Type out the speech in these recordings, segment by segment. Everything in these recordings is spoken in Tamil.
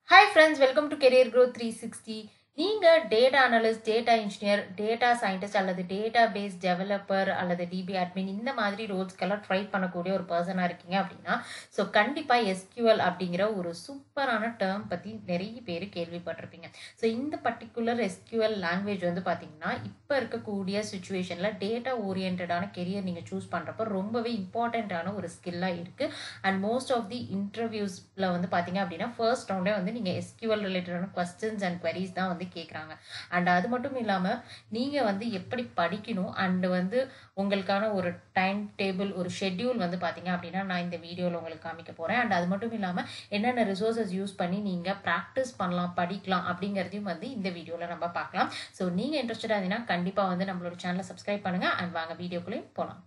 hi friends welcome to career growth three sixty நீங்கள் data analyst data engineer data scientist அல்லது டேட்டா பேஸ் டெவலப்பர் அல்லது டிபி அட்மின் இந்த மாதிரி ரோல்ஸ்க்கெல்லாம் ட்ரை பண்ணக்கூடிய ஒரு பர்சனாக இருக்கீங்க அப்படின்னா ஸோ கண்டிப்பாக எஸ்கியூஎல் அப்படிங்கிற ஒரு சூப்பரான டேர்ம் பற்றி நிறைய பேர் கேள்விப்பட்டிருப்பீங்க ஸோ இந்த பர்டிகுலர் எஸ்கியூஎல் லாங்குவேஜ் வந்து பார்த்தீங்கன்னா இப்போ இருக்கக்கூடிய சுச்சுவேஷனில் டேட்டா ஓரியன்டான கெரியர் நீங்கள் சூஸ் பண்ணுறப்ப ரொம்பவே இம்பார்ட்டண்ட்டான ஒரு ஸ்கில்லாக இருக்குது அண்ட் மோஸ்ட் ஆஃப் தி இன்டர்வியூஸில் வந்து பார்த்தீங்க அப்படின்னா ஃபர்ஸ்ட் ரவுண்டே வந்து நீங்கள் எஸ்கியூஎல் ரிலேட்டடான கொஸ்டின்ஸ் அண்ட் queries தான் வந்து கேட்குறாங்க அண்ட் அது மட்டும் இல்லாமல் நீங்கள் வந்து எப்படி படிக்கணும் அண்ட் வந்து உங்களுக்கான ஒரு டைம் டேபிள் ஒரு ஷெட்யூல் வந்து பார்த்தீங்க அப்படின்னா நான் இந்த வீடியோவில் உங்களுக்கு காமிக்க போகிறேன் அண்ட் அது மட்டும் இல்லாமல் என்னென்ன ரிசோர்ஸஸ் யூஸ் பண்ணி நீங்கள் ப்ராக்டிஸ் பண்ணலாம் படிக்கலாம் அப்படிங்கிறதையும் வந்து இந்த வீடியோவில் நம்ம பார்க்கலாம் ஸோ நீங்கள் இன்ட்ரெஸ்டடாக இருந்தீங்கன்னா கண்டிப்பாக வந்து நம்மளோட சேனலை சப்ஸ்கிரைப் பண்ணுங்கள் அண்ட் வாங்க வீடியோக்குள்ளேயும் போகலாம்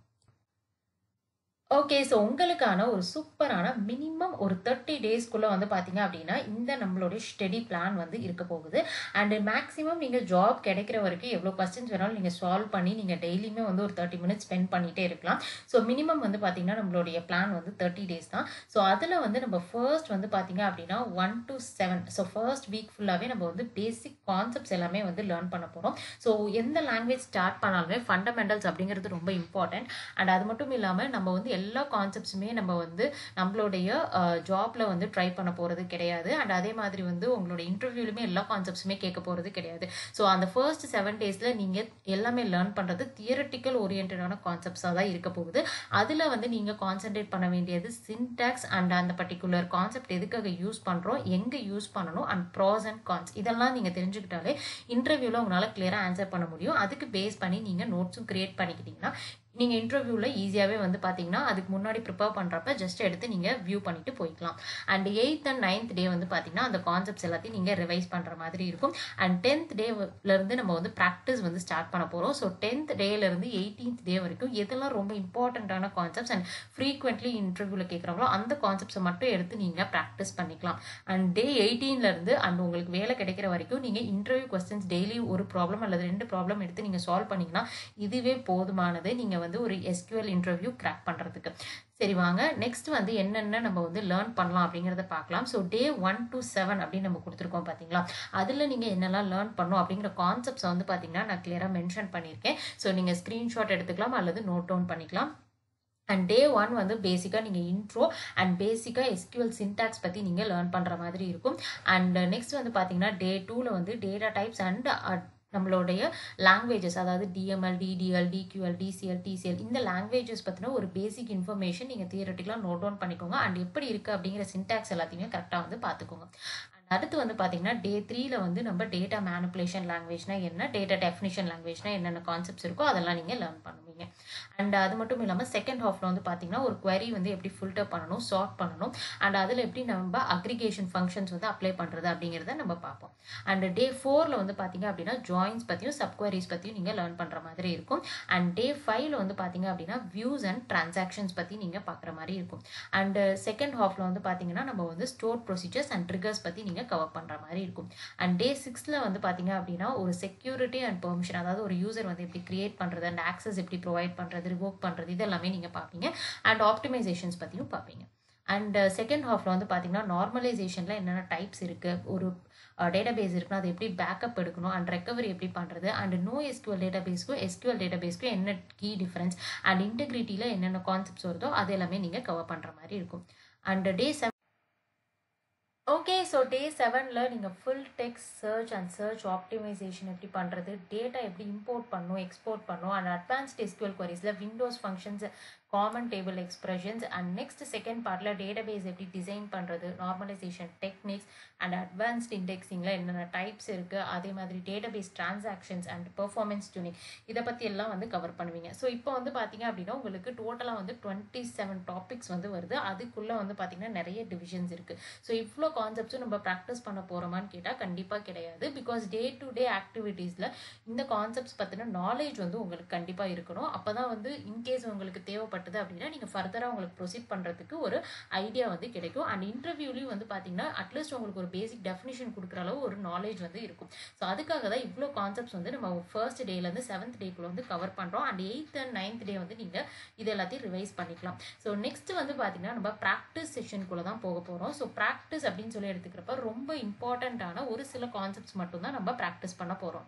ஓகே ஸோ உங்களுக்கான ஒரு சூப்பரான மினிமம் ஒரு தேர்ட்டி டேஸ்க்குள்ளே வந்து பார்த்தீங்க அப்படின்னா இந்த நம்மளுடைய ஸ்டடி பிளான் வந்து இருக்க போகுது அண்டு மேக்ஸிமம் நீங்கள் ஜாப் கிடைக்கிற வரைக்கும் எவ்வளோ கொஸ்டின்ஸ் வேணாலும் நீங்கள் சால்வ் பண்ணி நீங்கள் டெய்லியுமே வந்து ஒரு தேர்ட்டி மினிட்ஸ் ஸ்பெண்ட் பண்ணிகிட்டே இருக்கலாம் ஸோ மினிமம் வந்து பார்த்தீங்கன்னா நம்மளுடைய பிளான் வந்து தேர்ட்டி டேஸ் தான் ஸோ அதில் வந்து நம்ம ஃபர்ஸ்ட் வந்து பார்த்தீங்க அப்படின்னா one to seven so first week ஃபுல்லாகவே நம்ம வந்து பேசிக் கான்செப்ட்ஸ் எல்லாமே வந்து லேர்ன் பண்ண போகிறோம் ஸோ எந்த லாங்குவேஜ் ஸ்டார்ட் பண்ணாலுமே ஃபண்டமெண்டல்ஸ் அப்படிங்கிறது ரொம்ப இம்பார்ட்டன்ட் அண்ட் அது மட்டும் இல்லாமல் நம்ம வந்து எல்லா கான்செப்ட்ஸுமே நம்ம வந்து நம்மளுடைய ஜாப்ல வந்து ட்ரை பண்ண போகிறது கிடையாது அண்ட் அதே மாதிரி வந்து உங்களோட இன்டர்வியூலுமே எல்லா கான்செப்ட்ஸுமே கேட்க போகிறது கிடையாது ஸோ அந்த ஃபர்ஸ்ட் செவன் டேஸில் நீங்கள் எல்லாமே லேர்ன் பண்ணுறது தியரட்டிக்கல் ஓரியன்டான கான்செப்ட்ஸாக தான் இருக்க போகுது அதில் வந்து நீங்கள் கான்சென்ட்ரேட் பண்ண வேண்டியது சின்டாக்ஸ் அண்ட் அந்த பர்டிகுலர் கான்செப்ட் எதுக்காக யூஸ் பண்ணுறோம் எங்கே யூஸ் பண்ணணும் அண்ட் ப்ராஸ் அண்ட் கான்ஸ் இதெல்லாம் நீங்கள் தெரிஞ்சுக்கிட்டாலே இன்டர்வியூவில் உங்களால் கிளியராக ஆன்சர் பண்ண முடியும் அதுக்கு பேஸ் பண்ணி நீங்கள் நோட்ஸும் கிரியேட் பண்ணிக்கிட்டீங்கன்னா நீங்கள் இன்டர்வியூவில் ஈஸியாகவே வந்து பார்த்தீங்கன்னா அதுக்கு முன்னாடி ப்ரிப்பேர் பண்ணுறப்ப ஜஸ்ட் எடுத்து நீங்கள் வியூ பண்ணிட்டு போய்க்கலாம் and eighth and ninth day வந்து பார்த்தீங்கன்னா அந்த கான்செப்ட்ஸ் எல்லாத்தையும் நீங்கள் ரிவைஸ் பண்ணுற மாதிரி இருக்கும் அண்ட் டென்த் டேலேருந்து நம்ம வந்து ப்ராக்டிஸ் வந்து ஸ்டார்ட் பண்ண போகிறோம் ஸோ டென்த் டேலேருந்து எயிட்டீன்த் டே வரைக்கும் எதெல்லாம் ரொம்ப இம்பார்ட்டண்ட்டான கான்செப்ட்ஸ் அண்ட் ஃப்ரீக்வெண்ட்லி இன்டர்வியூவில் கேட்குறாங்களோ அந்த கான்செப்ட்ஸை மட்டும் எடுத்து நீங்கள் ப்ராக்டிஸ் பண்ணிக்கலாம் அண்ட் டே எயிட்டீன்லேருந்து அண்ட் உங்களுக்கு வேலை கிடைக்கிற வரைக்கும் நீங்கள் இன்டர்வியூ கொஸ்டின்ஸ் டெய்லி ஒரு ப்ராப்ளம் அல்லது ரெண்டு ப்ராப்ளம் எடுத்து நீங்கள் சால்வ் பண்ணிங்கன்னா இதுவே போதுமானது நீங்கள் வந்து ஒரு எஸ்கியூஎல் இன்டர்வியூ கிராக் பண்ணுறதுக்கு சரி வாங்க நெக்ஸ்ட் வந்து என்னென்ன நம்ம வந்து லேர்ன் பண்ணலாம் அப்படிங்கிறத பார்க்கலாம் so day one to seven அப்படின்னு நம்ம கொடுத்துருக்கோம் பார்த்தீங்களா அதில் நீங்கள் என்னெல்லாம் லேர்ன் பண்ணும் அப்படிங்கிற கான்செப்ட்ஸை வந்து பார்த்தீங்கன்னா நான் கிளியராக மென்ஷன் பண்ணியிருக்கேன் ஸோ நீங்கள் ஸ்க்ரீன்ஷாட் எடுத்துக்கலாம் அல்லது நோட் டவுன் பண்ணிக்கலாம் அண்ட் டே ஒன் வந்து பேசிக்காக நீங்கள் இன்ட்ரோ அண்ட் பேசிக்காக எஸ்கியூஎல் சின்டாக்ஸ் பற்றி நீங்கள் லேர்ன் பண்ணுற மாதிரி இருக்கும் அண்ட் நெக்ஸ்ட் வந்து பார்த்தீங்கன்னா டே டூவில் வந்து டேட்டா டைப்ஸ் அண்ட் நம்மளுடைய லாங்குவேஜஸ் அதாவது DML DDL DQL DCL DCL இந்த லாங்குவேஜஸ் பற்றின ஒரு பேசிக் இன்ஃபர்மேஷன் நீங்கள் தியரட்டிக்கலாக நோட் டவுன் பண்ணிக்கோங்க அண்ட் எப்படி இருக்குது அப்படிங்கிற சின்டாக்ஸ் எல்லாத்தையுமே கரெக்டாக வந்து பார்த்துக்கோங்க அண்ட் அடுத்து வந்து பார்த்தீங்கன்னா டே த்ரீல வந்து நம்ம டேட்டா மேனிப்புலேஷன் லாங்குவேஜ்னா என்ன டேட்டா டெஃபினிஷன் லாங்குவேஜ்னா என்னென்ன கான்செப்ட்ஸ் இருக்கோ அதெல்லாம் நீங்கள் லேர்ன் பண்ணுவீங்க அண்ட் அது மட்டும் இல்லாமல் செகண்ட் ஹாஃப்ல வந்து பார்த்தீங்கன்னா ஒரு query வந்து எப்படி ஃபில்டர் பண்ணணும் சார்ட் பண்ணணும் அண்ட் அதில் எப்படி நம்ம அக்ரிகேஷன் ஃபங்க்ஷன்ஸ் வந்து அப்ளை பண்ணுறது அப்படிங்கிறத நம்ம பார்ப்போம் அண்ட் டே ஃபோரில் வந்து பார்த்தீங்க அப்படின்னா ஜாயின்ஸ் பற்றியும் சப்குவரிஸ் பற்றியும் நீங்கள் லேர்ன் பண்ணுற மாதிரி இருக்கும் அண்ட் டே ஃபைவ்ல வந்து பார்த்தீங்க அப்படின்னா வியூஸ் அண்ட் டிரான்சாக்ஷன்ஸ் பற்றி நீங்கள் பார்க்குற மாதிரி இருக்கும் அண்ட் செகண்ட் ஹாஃப்ல வந்து பார்த்தீங்கன்னா நம்ம வந்து ஸ்டோர் ப்ரொசீஜர்ஸ் அண்ட் ட்ரிகர்ஸ் பற்றி நீங்கள் கவர் பண்ணுற மாதிரி இருக்கும் அண்ட் டே சிக்ஸில் வந்து பார்த்தீங்க அப்படின்னா ஒரு செக்யூரிட்டி அண்ட் பெர்மிஷன் அதாவது ஒரு யூசர் வந்து எப்படி கிரியேட் பண்ணுறது அண்ட் ஆக்சஸ் எப்படி ப்ரொவைட் பண்ணுறது ரிவோக் பண்ணுறது இது எல்லாமே நீங்கள் பார்ப்பீங்க அண்ட் ஆப்டிமைசேஷன்ஸ் பற்றியும் பார்ப்பீங்க அண்ட் செகண்ட் ஹாஃப்ல வந்து பார்த்தீங்கன்னா நார்மலைசேஷனில் என்னென்ன டைப்ஸ் இருக்குது ஒரு டேட்டா பேஸ் இருக்குன்னா அது எப்படி பேக்கப் எடுக்கணும் அண்ட் ரெக்கவரி எப்படி பண்ணுறது அண்ட் நோ எஸ்கியூஎல் டேட்டா பேஸ்க்கும் எஸ்கியூஎல் டேட்டா பேஸ்க்கும் என்ன கீ டிஃப்ரென்ஸ் அண்ட் இன்டெகிரிட்டியில் என்னென்ன கான்செப்ட்ஸ் வருதோ அது எல்லாமே நீங்கள் கவர் பண்ணுற மாதிரி இருக்கும் and day seven okay so day செவனில் நீங்கள் full text search and search optimization எப்படி பண்ணுறது டேட்டா எப்படி இம்போர்ட் பண்ணும் எக்ஸ்போர்ட் பண்ணும் அண்ட் அட்வான்ஸ்ட் எஸ்கியூஎல் குவரிஸில் windows functions common table expressions and next second பார்ட்டில் டேட்டா பேஸ் எப்படி டிசைன் பண்ணுறது நார்மலைசேஷன் டெக்னிக்ஸ் அண்ட் அட்வான்ஸ்ட் இண்டெக்ஸிங்கில் என்னென்ன டைப்ஸ் இருக்குது அதே மாதிரி database transactions and performance tuning இதை பற்றி எல்லாம் வந்து கவர் பண்ணுவீங்க ஸோ இப்போ வந்து பார்த்தீங்க அப்படின்னா உங்களுக்கு டோட்டலாக வந்து டுவெண்ட்டி செவன் டாபிக்ஸ் வந்து வருது அதுக்குள்ளே வந்து பார்த்தீங்கன்னா நிறைய டிவிஷன்ஸ் இருக்குது ஸோ இவ்வளோ கான்செப்ட்ஸும் நம்ம ப்ராக்டிஸ் பண்ண போகிறோமான்னு கேட்டால் கண்டிப்பாக கிடையாது பிகாஸ் டே டு டே ஆக்டிவிட்டீஸில் இந்த கான்செப்ட்ஸ் பற்றின நாலேஜ் வந்து உங்களுக்கு கண்டிப்பாக இருக்கணும் அப்போ தான் வந்து இன்கேஸ் உங்களுக்கு தேவைப்பட்ட தேவைப்பட்டது அப்படின்னா நீங்கள் ஃபர்தராக உங்களுக்கு ப்ரொசீட் பண்ணுறதுக்கு ஒரு ஐடியா வந்து கிடைக்கும் அண்ட் இன்டர்வியூலையும் வந்து பார்த்தீங்கன்னா அட்லீஸ்ட் உங்களுக்கு ஒரு பேசிக் டெஃபினிஷன் கொடுக்குற அளவு ஒரு நாலேஜ் வந்து இருக்கும் ஸோ அதுக்காக தான் இவ்வளோ கான்செப்ட்ஸ் வந்து நம்ம ஃபர்ஸ்ட் டேலேருந்து செவன்த் டேக்குள்ள வந்து கவர் பண்ணுறோம் and eighth and ninth day வந்து நீங்கள் இது எல்லாத்தையும் ரிவைஸ் பண்ணிக்கலாம் ஸோ நெக்ஸ்ட் வந்து பார்த்தீங்கன்னா நம்ம ப்ராக்டிஸ் செஷனுக்குள்ளே தான் போக போகிறோம் ஸோ ப்ராக்டிஸ் அப்படின்னு சொல்லி எடுத்துக்கிறப்ப ரொம்ப இம்பார்ட்டண்ட்டான ஒரு சில கான்செப்ட்ஸ் மட்டும் தான் நம்ம ப்ராக்டிஸ் பண்ண போகிறோம்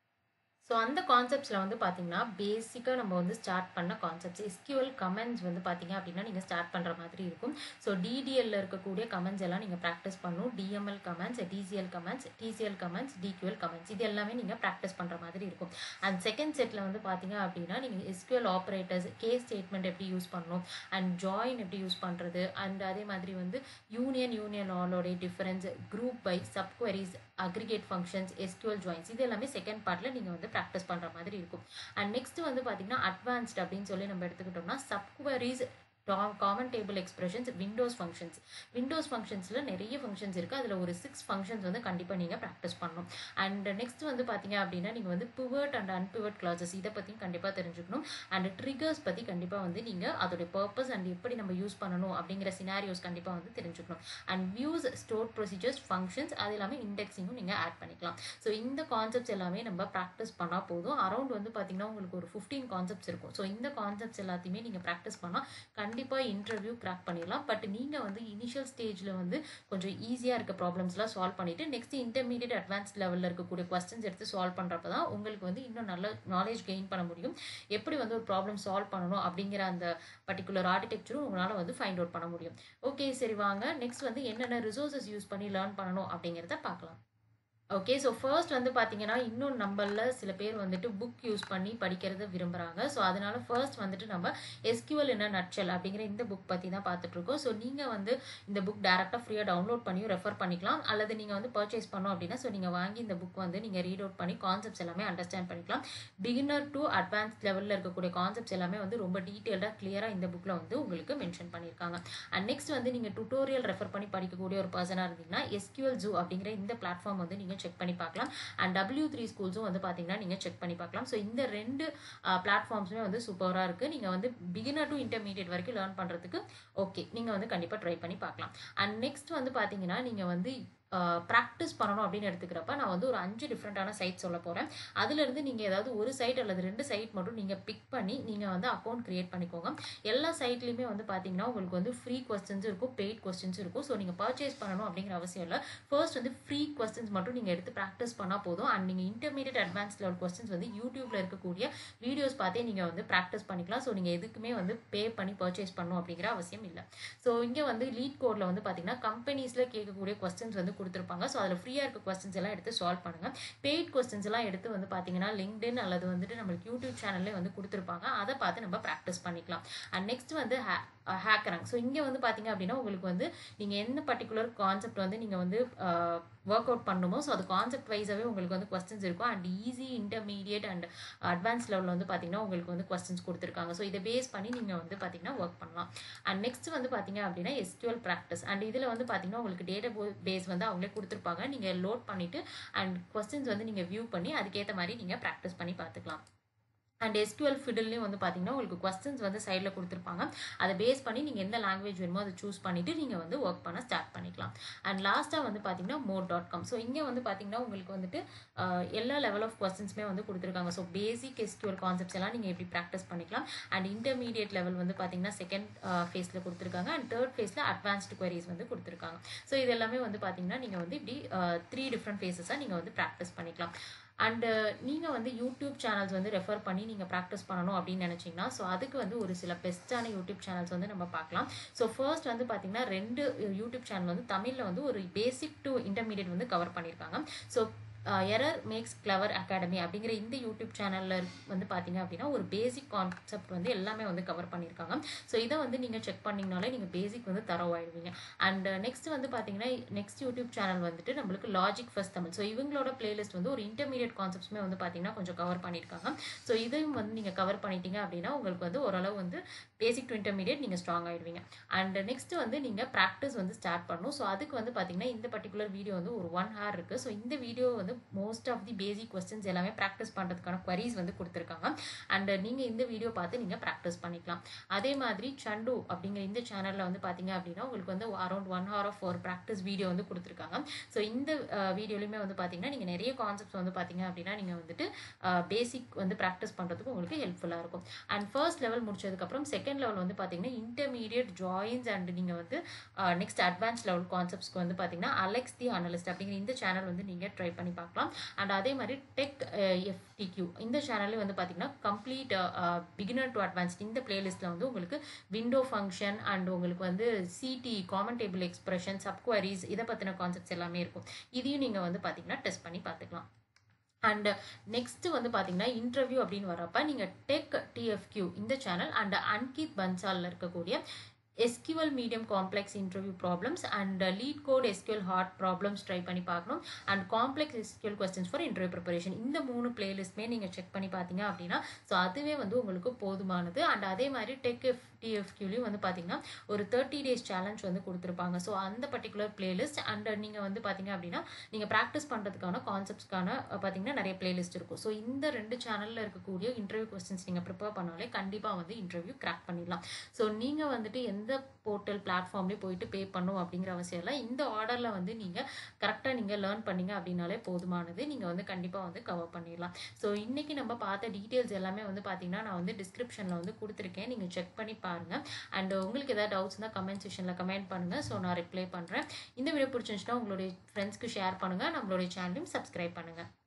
ஸோ அந்த கான்செப்ட்ஸில் வந்து பார்த்தீங்கன்னா பேசிக்காக நம்ம வந்து ஸ்டார்ட் பண்ண கான்செப்ட்ஸ் எஸ்கியூஎல் கமெண்ட்ஸ் வந்து பார்த்தீங்க அப்படின்னா நீங்கள் ஸ்டார்ட் பண்ணுற மாதிரி இருக்கும் ஸோ டிடிஎல்ல இருக்கக்கூடிய கமெண்ட்ஸ் எல்லாம் நீங்கள் ப்ராக்டிஸ் பண்ணணும் DML comments DCL comments DCL comments DQL comments இது எல்லாமே நீங்கள் ப்ராக்டிஸ் பண்ணுற மாதிரி இருக்கும் அண்ட் செகண்ட் செட்டில் வந்து பார்த்தீங்க அப்படின்னா நீங்கள் எஸ்கியூஎல் ஆப்ரேட்டர்ஸ் கேஸ் ஸ்டேட்மெண்ட் எப்படி யூஸ் பண்ணணும் அண்ட் ஜாயின் எப்படி யூஸ் பண்ணுறது அண்ட் அதே மாதிரி வந்து யூனியன் யூனியன் ஆலோடைய difference group by subqueries aggregate functions SQL joins இது எல்லாமே செகண்ட் பார்ட்டில் நீங்கள் வந்து ப்ராக்டிஸ் பண்ணுற மாதிரி இருக்கும் அண்ட் நெக்ஸ்ட் வந்து பார்த்தீங்கன்னா அட்வான்ஸ்ட் அப்படின்னு சொல்லி நம்ம எடுத்துக்கிட்டோம்னா subqueries common table expressions windows functions windows ஃபங்க்ஷன்ஸில் நிறைய ஃபங்க்ஷன்ஸ் இருக்குது அதில் ஒரு சிக்ஸ் ஃபங்க்ஷன்ஸ் வந்து கண்டிப்பாக நீங்கள் ப்ராக்டிஸ் பண்ணணும் அண்ட் நெக்ஸ்ட் வந்து பார்த்தீங்க அப்படின்னா நீங்கள் வந்து பிவர்ட் அண்ட் அன்பிவர்ட் கிளாஸஸ் இதை பற்றியும் கண்டிப்பாக தெரிஞ்சுக்கணும் அண்ட் ட்ரிகர்ஸ் பற்றி கண்டிப்பாக வந்து நீங்கள் அதோடைய பர்பஸ் அண்ட் எப்படி நம்ம யூஸ் பண்ணணும் அப்படிங்கிற சினாரியோஸ் கண்டிப்பாக வந்து தெரிஞ்சுக்கணும் and views stored procedures functions அது எல்லாமே இண்டெக்ஸிங்கும் நீங்கள் ஆட் பண்ணிக்கலாம் ஸோ இந்த கான்செப்ட்ஸ் எல்லாமே நம்ம ப்ராக்டிஸ் பண்ணால் போதும் அரௌண்ட் வந்து பார்த்தீங்கன்னா உங்களுக்கு ஒரு ஃபிஃப்டீன் கான்செப்ட்ஸ் இருக்கும் ஸோ இந்த கான்செப்ட்ஸ் எல்லாத்தையுமே நீங்கள் ப்ராக்டிஸ் பண்ணால் கண்டிப்பாக இன்டர்வியூ கிராக் பண்ணிடலாம் பட் நீங்கள் வந்து இனிஷியல் ஸ்டேஜில் வந்து கொஞ்சம் ஈஸியாக இருக்க ப்ராப்ளம்ஸ்லாம் சால்வ் பண்ணிவிட்டு நெக்ஸ்ட் இன்டர்மீடியட் அட்வான்ஸ் லெவலில் இருக்கக்கூடிய கொஸ்டின்ஸ் எடுத்து சால்வ் பண்ணுறப்ப தான் உங்களுக்கு வந்து இன்னும் நல்ல நாலேஜ் கெயின் பண்ண முடியும் எப்படி வந்து ஒரு ப்ராப்ளம் சால்வ் பண்ணணும் அப்படிங்கிற அந்த பர்டிகுலர் ஆர்கிடெக்சரும் உங்களால் வந்து ஃபைண்ட் அவுட் பண்ண முடியும் ஓகே சரி வாங்க நெக்ஸ்ட் வந்து என்னென்ன ரிசோர்ஸஸ் யூஸ் பண்ணி லேர்ன் பண்ணணும் அப்படிங்கிறத பார்க்கலாம் ஓகே ஸோ ஃபர்ஸ்ட் வந்து பார்த்தீங்கன்னா இன்னும் நம்மளில் சில பேர் வந்துட்டு புக் யூஸ் பண்ணி படிக்கிறத விரும்புகிறாங்க ஸோ அதனால ஃபர்ஸ்ட் வந்துட்டு நம்ம எஸ்கியூஎல் என்ன நட்சல் அப்படிங்கிற இந்த புக் பற்றி தான் பார்த்துட்ருக்கோம் ஸோ நீங்கள் வந்து இந்த புக் டேரெக்டாக ஃப்ரீயாக டவுன்லோட் பண்ணியும் ரெஃபர் பண்ணிக்கலாம் அல்லது நீங்கள் வந்து பர்ச்சேஸ் பண்ணோம் அப்படின்னா ஸோ நீங்கள் வாங்கி இந்த புக் வந்து நீங்கள் ரீட் அவுட் பண்ணி கான்செப்ட்ஸ் எல்லாமே அண்டர்ஸ்டாண்ட் பண்ணிக்கலாம் பிகினர் டு அட்வான்ஸ் லெவலில் இருக்கக்கூடிய கான்செப்ட்ஸ் எல்லாமே வந்து ரொம்ப டீட்டெயில்டாக கிளியராக இந்த புக்கில் வந்து உங்களுக்கு மென்ஷன் பண்ணியிருக்காங்க அண்ட் நெக்ஸ்ட் வந்து நீங்கள் டுட்டோரியல் ரெஃபர் பண்ணி படிக்கக்கூடிய ஒரு பர்சனாக இருந்தீங்கன்னா எஸ்கியூஎல் ஜூ அப்படிங்கிற இந்த பிளாட்ஃபார்ம் வந்து நீங்கள் செக் பண்ணி பார்க்கலாம் அண்ட் டபிள்யூ த்ரீ ஸ்கூல்ஸும் வந்து பார்த்தீங்கன்னா நீங்கள் செக் பண்ணி பார்க்கலாம் ஸோ இந்த ரெண்டு பிளாட்ஃபார்ம்ஸுமே வந்து சூப்பராக இருக்குது நீங்கள் வந்து பிகினர் டு இன்டர்மீடியட் வரைக்கும் லேர்ன் பண்ணுறதுக்கு ஓகே நீங்கள் வந்து கண்டிப்பாக ட்ரை பண்ணி பார்க்கலாம் அண்ட் நெக்ஸ்ட் வந்து பார்த்தீங்கன்னா நீங்கள் வந்து ப்ராக்டிஸ் பண்ணணும் அப்படின்னு எடுத்துக்கிறப்ப நான் வந்து ஒரு அஞ்சு டிஃப்ரெண்ட்டான சைட் சொல்ல போகிறேன் அதுலேருந்து நீங்கள் ஏதாவது ஒரு சைட் அல்லது ரெண்டு சைட் மட்டும் நீங்கள் பிக் பண்ணி நீங்கள் வந்து அக்கௌண்ட் க்ரியேட் பண்ணிக்கோங்க எல்லா சைட்லேயுமே வந்து பார்த்தீங்கன்னா உங்களுக்கு வந்து ஃப்ரீ கொஸ்டின்ஸ் இருக்கும் பெய்ட் கொஸ்டின்ஸ் இருக்கும் ஸோ நீங்கள் பர்ச்சேஸ் பண்ணணும் அப்படிங்கிற அவசியம் இல்லை ஃபர்ஸ்ட் வந்து ஃப்ரீ கொஸ்டின்ஸ் மட்டும் நீங்கள் எடுத்து ப்ராக்டிஸ் பண்ணால் போதும் அண்ட் நீங்கள் இன்டர்மீடியட் அட்வான்ஸ் லெவல் கொஸ்டின்ஸ் வந்து யூடியூப்பில் இருக்கக்கூடிய வீடியோஸ் பார்த்தே நீங்கள் வந்து ப்ராக்டிஸ் பண்ணிக்கலாம் ஸோ நீங்கள் எதுக்குமே வந்து பே பண்ணி பர்ச்சேஸ் பண்ணணும் அப்படிங்கிற அவசியம் இல்லை ஸோ இங்கே வந்து லீட் கோடில் வந்து பார்த்தீங்கன்னா கம்பெனிஸில் கேட்கக்கூடிய கொஸ்டின்ஸ் வந்து கொடுத்துருப்பாங்க ஸோ அதில் ஃப்ரீயாக இருக்க கொஸ்டின்ஸ் எல்லாம் எடுத்து சால்வ் பண்ணுங்கள் பெய்ட் கொஸ்டின்ஸ் எல்லாம் எடுத்து வந்து பார்த்தீங்கன்னா லிங்க்டின் அல்லது வந்துட்டு நம்மளுக்கு யூடியூப் சேனல்லே வந்து கொடுத்துருப்பாங்க அதை பார்த்து நம்ம ப்ராக்டிஸ் பண்ணிக்கலாம் அண்ட் நெக்ஸ்ட் வந்து ஹே ஹேக்கராங் ஸோ இங்கே வந்து பார்த்தீங்க அப்படின்னா உங்களுக்கு வந்து நீங்கள் எந்த பர்டிகுலர் கான்செப்ட் வந்து நீங்கள் வந்து ஒர்க் அவுட் பண்ணணுமோ ஸோ அது கான்செப்ட் வைஸாகவே உங்களுக்கு வந்து கொஸ்டின்ஸ் இருக்கும் and easy intermediate and advance லெவலில் வந்து பார்த்தீங்கன்னா உங்களுக்கு வந்து கொஸ்டின்ஸ் கொடுத்துருக்காங்க ஸோ இதை பேஸ் பண்ணி நீங்கள் வந்து பார்த்தீங்கன்னா ஒர்க் பண்ணலாம் அண்ட் நெக்ஸ்ட் வந்து பார்த்தீங்க அப்படின்னா எஸ்கியூஎல் ப்ராக்டிஸ் அண்ட் இதில் வந்து பார்த்தீங்கன்னா உங்களுக்கு டேட்டா பேஸ் வந்து அவங்களே கொடுத்துருப்பாங்க நீங்கள் லோட் பண்ணிவிட்டு அண்ட் கொஸ்டின்ஸ் வந்து நீங்கள் வியூ பண்ணி அதுக்கேற்ற மாதிரி நீங்கள் ப்ராக்டிஸ் பண்ணி பார்த்துக்கலாம் அண்ட் எஸ்கியூஎல் ஃபிடில்லையும் வந்து பார்த்தீங்கன்னா உங்களுக்கு கொஸ்டின்ஸ் வந்து சைடில் கொடுத்துருப்பாங்க அதை பேஸ் பண்ணி நீங்கள் எந்த லாங்குவேஜ் வேணுமோ அதை சூஸ் பண்ணிவிட்டு நீங்கள் வந்து ஒர்க் பண்ண ஸ்டார்ட் பண்ணிக்கலாம் அண்ட் லாஸ்ட்டாக வந்து பார்த்தீங்கன்னா மோர் டாட் காம் ஸோ இங்கே வந்து பார்த்தீங்கன்னா உங்களுக்கு வந்துட்டு எல்லா லெவல் ஆஃப் கொஸ்டின்ஸுமே வந்து கொடுத்துருக்காங்க ஸோ பேசிக் எஸ்கியூஎல் கான்செப்ட்ஸ் எல்லாம் நீங்கள் எப்படி ப்ராக்டிஸ் பண்ணிக்கலாம் அண்ட் இன்டர்மீடியட் லெவல் வந்து பார்த்தீங்கன்னா செகண்ட் ஃபேஸில் கொடுத்துருக்காங்க அண்ட் தேர்ட் ஃபேஸில் அட்வான்ஸ்டு குவரிஸ் வந்து கொடுத்துருக்காங்க ஸோ இது எல்லாமே வந்து பார்த்தீங்கன்னா நீங்கள் வந்து இப்படி த்ரீ டிஃப்ரெண்ட் ஃபேஸஸாக நீங்கள் வந்து ப்ராக்டிஸ் பண்ணிக்கலாம் அண்டு நீங்கள் வந்து யூடியூப் சேனல்ஸ் வந்து ரெஃபர் பண்ணி நீங்கள் ப்ராக்டிஸ் பண்ணணும் அப்படின்னு நினச்சிங்கன்னா ஸோ அதுக்கு வந்து ஒரு சில பெஸ்ட்டான யூடியூப் சேனல்ஸ் வந்து நம்ம பார்க்கலாம் ஸோ ஃபர்ஸ்ட் வந்து பார்த்தீங்கன்னா ரெண்டு யூடியூப் சேனல் வந்து தமிழில் வந்து ஒரு பேசிக் டு இன்டர்மீடியட் வந்து கவர் பண்ணியிருக்காங்க so error makes clever academy அப்படிங்கிற இந்த யூடியூப் சேனலில் வந்து பார்த்தீங்க அப்படின்னா ஒரு பேசிக் கான்செப்ட் வந்து எல்லாமே வந்து கவர் பண்ணியிருக்காங்க ஸோ இதை வந்து நீங்கள் செக் பண்ணிங்கனாலே நீங்கள் பேசிக் வந்து தரவாயிடுவீங்க அண்ட் நெக்ஸ்ட் வந்து பார்த்தீங்கன்னா நெக்ஸ்ட் யூடியூப் சேனல் வந்துட்டு நம்மளுக்கு லாஜிக் ஃபஸ்ட் தமிழ் ஸோ இவங்களோட பிளேலிஸ்ட் வந்து ஒரு இன்டர்மீடியட் கான்செப்ட்ஸுமே வந்து பார்த்தீங்கன்னா கொஞ்சம் கவர் பண்ணியிருக்காங்க ஸோ இதையும் வந்து நீங்கள் கவர் பண்ணிட்டீங்க அப்படின்னா உங்களுக்கு வந்து ஓரளவு வந்து பேசிக் டு இன்டர்மீடியட் நீங்கள் ஸ்ட்ராங் ஆகிடுவீங்க அண்ட் நெக்ஸ்ட் வந்து நீங்கள் ப்ராக்டிஸ் வந்து ஸ்டார்ட் பண்ணணும் ஸோ அதுக்கு வந்து பார்த்தீங்கன்னா இந்த பர்டிகுலர் வீடியோ வந்து ஒரு ஒன் ஹவர் இருக்குது ஸோ இந்த வீடியோ வந்து most of the basic questions எல்லாமே ப்ராக்டிஸ் பண்ணுறதுக்கான queries வந்து கொடுத்துருக்காங்க அண்ட் நீங்கள் இந்த வீடியோ பார்த்து நீங்கள் ப்ராக்டிஸ் பண்ணிக்கலாம் அதே மாதிரி சண்டு அப்படிங்கிற இந்த சேனலில் வந்து பார்த்தீங்க அப்படின்னா உங்களுக்கு வந்து அரௌண்ட் ஒன் ஹவர் ஆஃப் ஒரு ப்ராக்டிஸ் வீடியோ வந்து கொடுத்துருக்காங்க ஸோ இந்த வீடியோலையுமே வந்து பார்த்தீங்கன்னா நீங்கள் நிறைய கான்செப்ட்ஸ் வந்து பார்த்தீங்க அப்படின்னா நீங்கள் வந்துட்டு பேசிக் வந்து ப்ராக்டிஸ் பண்ணுறதுக்கு உங்களுக்கு ஹெல்ப்ஃபுல்லாக இருக்கும் அண்ட் ஃபர்ஸ்ட் லெவல் முடிச்சதுக்கப்புறம் செகண்ட் லெவல் வந்து பார்த்தீங்கன்னா இன்டர்மீடியட் ஜாயின்ஸ் அண்ட் நீங்கள் வந்து நெக்ஸ்ட் அட்வான்ஸ் லெவல் கான்செப்ட்ஸ்க்கு வந்து பார்த்தீங்கன்னா அலெக்ஸ் தி அனலிஸ்ட் அப்படிங்கிற இந்த சேனல் வந்து நீங்கள் ட்ரை பண்ணி பார்க்கலாம் அண்ட் அதே மாதிரி டெக் எஃப்டிக்யூ இந்த சேனல்லே வந்து பார்த்தீங்கன்னா கம்ப்ளீட் பிகினர் டு அட்வான்ஸ்ட் இந்த பிளேலிஸ்ட்டில் வந்து உங்களுக்கு விண்டோ ஃபங்க்ஷன் அண்ட் உங்களுக்கு வந்து CTE common table expression subqueries இதை பற்றின கான்செப்ட்ஸ் எல்லாமே இருக்கும் இதையும் நீங்கள் வந்து பார்த்தீங்கன்னா டெஸ்ட் பண்ணி பார்த்துக்கலாம் அண்ட் நெக்ஸ்ட் வந்து பார்த்தீங்கன்னா இன்டர்வியூ அப்படின்னு வரப்ப நீங்கள் டெக் டிஎஃப்கியூ இந்த சேனல் அண்ட் அன்கித் பன்சாலில் இருக்கக்கூடிய SQL medium complex interview problems and LeetCode SQL hard problems try பண்ணி பார்க்கணும் and complex SQL questions for interview preparation இந்த மூணு பிளேலிஸ்ட்மே நீங்கள் செக் பண்ணி பார்த்தீங்க அப்படின்னா ஸோ அதுவே வந்து உங்களுக்கு போதுமானது அண்ட் அதே மாதிரி டெக் எஃப் டிஎஃப்கியூலையும் வந்து பார்த்தீங்கன்னா ஒரு தேர்ட்டி டேஸ் சேலஞ்ச் வந்து கொடுத்துருப்பாங்க ஸோ அந்த பர்டிகுலர் பிளேலிஸ்ட் அண்ட் நீங்கள் வந்து பார்த்தீங்க அப்படின்னா நீங்கள் ப்ராக்டிஸ் பண்ணுறதுக்கான கான்செப்ட்ஸ்க்கான பார்த்தீங்கன்னா நிறைய பிளேலிஸ்ட் இருக்கும் ஸோ இந்த ரெண்டு சேனலில் இருக்கக்கூடிய இன்டர்வியூ கொஸ்டின்ஸ் நீங்கள் ப்ரிப்பேர் பண்ணாலே கண்டிப்பாக வந்து இன்டர்வியூ கிராக் பண்ணிடலாம் ஸோ நீங்கள் வந்துட்டு எந்த போர்ட்டல் பிளாட்ஃபார்ம்லேயே போயிட்டு பே பண்ணும் அப்படிங்கிற அவசியம் இல்லை இந்த ஆர்டரில் வந்து நீங்கள் கரெக்டாக நீங்கள் லேர்ன் பண்ணீங்க அப்படின்னாலே போதுமானது நீங்கள் வந்து கண்டிப்பாக வந்து கவர் பண்ணிடலாம் ஸோ இன்றைக்கி நம்ம பார்த்த டீட்டெயில்ஸ் எல்லாமே வந்து பார்த்தீங்கன்னா நான் வந்து டிஸ்கிரிப்ஷனில் வந்து கொடுத்துருக்கேன் நீங்கள் செக் பண்ணி பாருங்கள் அண்ட் உங்களுக்கு ஏதாவது டவுட்ஸ் இருந்தால் கமெண்ட் செக்ஷனில் கமெண்ட் பண்ணுங்கள் ஸோ நான் ரிப்ளை பண்ணுறேன் இந்த வீடியோ பிடிச்சிருந்துச்சுன்னா உங்களுடைய ஃப்ரெண்ட்ஸ்க்கு ஷேர் பண்ணுங்கள் நம்மளுடைய சேனலையும் சப்ஸ்கிரைப் பண்ணுங்கள்